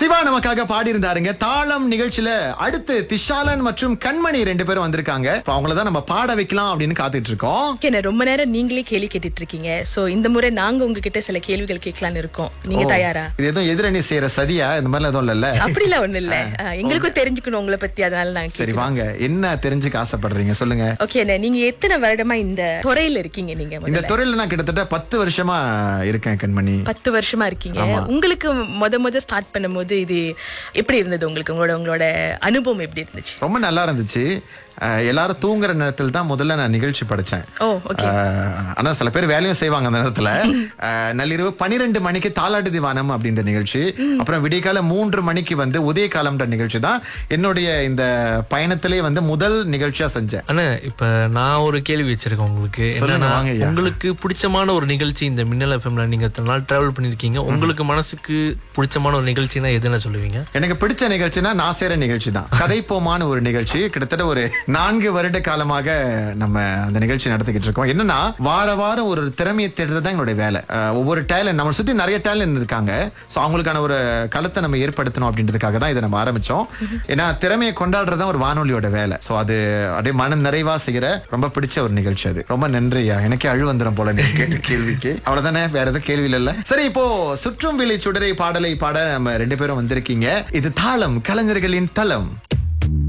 சிவா நமக்காக பாடியிருந்தாருங்க தாளம் நிகழ்ச்சியில அடுத்து திஷாலன் மற்றும் கண்மணி ரெண்டு பேரும் வந்திருக்காங்க இப்ப அவங்கள தான் நம்ம பாட வைக்கலாம் அப்படின்னு காத்துட்டு இருக்கோம் என்ன ரொம்ப நேரம் நீங்களே கேள்வி கேட்டுட்டு இருக்கீங்க சோ இந்த முறை நாங்க உங்ககிட்ட சில கேள்விகள் கேட்கலாம்னு இருக்கோம் நீங்க தயாரா இது எதுவும் எதிரணி செய்யற சதியா இந்த மாதிரிலாம் எதுவும் இல்லல்ல அப்படிலாம் ஒண்ணு இல்ல அஹ், எங்களுக்கும் தெரிஞ்சுக்கணும் உங்களை பத்தி அதனால நாங்க சரி வாங்க என்ன தெரிஞ்சுக்க ஆசைப்படுறீங்க சொல்லுங்க ஓகே நீங்க எத்தனை வருடமா இந்த துறையில இருக்கீங்க நீங்க இந்த முதல்ல துறையில நான் கிட்டத்தட்ட பத்து வருஷமா இருக்கேன் கண்மணி பத்து வருஷமா இருக்கீங்க உங்களுக்கு முத முத ஸ்டார்ட் பண்ணும்போது இது எப்படி இருந்தது உங்களுக்கு உங்களோட உங்களோட அனுபவம் எப்படி இருந்துச்சு ரொம்ப நல்லா இருந்துச்சு அஹ், எல்லாரும் தூங்குற நேரத்தில் தான் முதல்ல நான் நிகழ்ச்சி படிச்சேன் ஓ ஓகே அஹ், ஆனா சில பேர் வேலையும் செய்வாங்க அந்த நேரத்துல அஹ், நள்ளிரவு பனிரெண்டு மணிக்கு தாலாட்டு திவானம் அப்படின்ற நிகழ்ச்சி அப்புறம் விடியகால மூன்று மணிக்கு வந்து உதய காலம்ன்ற நிகழ்ச்சி தான் என்னுடைய இந்த பயணத்திலே வந்து முதல் நிகழ்ச்சியா செஞ்சேன் அண்ணா இப்ப நான் ஒரு கேள்வி வச்சிருக்கேன் உங்களுக்கு சொல்லுங்க, என்னன்னா வாங்க ஐயா. உங்களுக்கு பிடிச்சமான ஒரு நிகழ்ச்சி இந்த மின்னல் எஃப்எம்ல நீங்க இத்தனை நாள் டிராவல் பண்ணிருக்கீங்க உங்களுக்கு மனசுக்கு பிடிச்சமான ஒரு நிகழ்ச்சினா எதுன்னு சொல்லுவீங்க எனக்கு பிடிச்ச நிகழ்ச்சினா நான் செய்யற நிகழ்ச்சி தான் கதைப்போமான ஒரு நிகழ்ச்சி கிட்டத்தட்ட ஒரு நான்கு வருட காலமாக நம்ம அந்த நிகழ்ச்சி நடத்திக்கிட்டு இருக்கோம் என்னன்னா வார வாரம் ஒரு திறமையை தேடுறது தான் எங்களுடைய வேலை அஹ், ஒவ்வொரு டேலண்ட் நம்ம சுத்தி நிறைய டேலண்ட் இருக்காங்க ஸோ அவங்களுக்கான ஒரு களத்தை நம்ம ஏற்படுத்தணும் அப்படின்றதுக்காக தான் இதை நம்ம ஆரம்பிச்சோம் ஏன்னா திறமையை கொண்டாடுறது தான் ஒரு வானொலியோட வேலை ஸோ அது அப்படியே மன நிறைவா செய்யற ரொம்ப பிடிச்ச ஒரு நிகழ்ச்சி அது ரொம்ப நன்றியா எனக்கே அழு வந்துடும் போல நீங்க கேட்ட கேள்விக்கு அவ்வளவுதானே வேற எதுவும் கேள்வி இல்ல சரி இப்போ சுற்றும் விலை சுடரை பாடலை பாட நம்ம ரெண்டு பேரும் வந்திருக்கீங்க இது தாளம் கலைஞர்களின் தளம்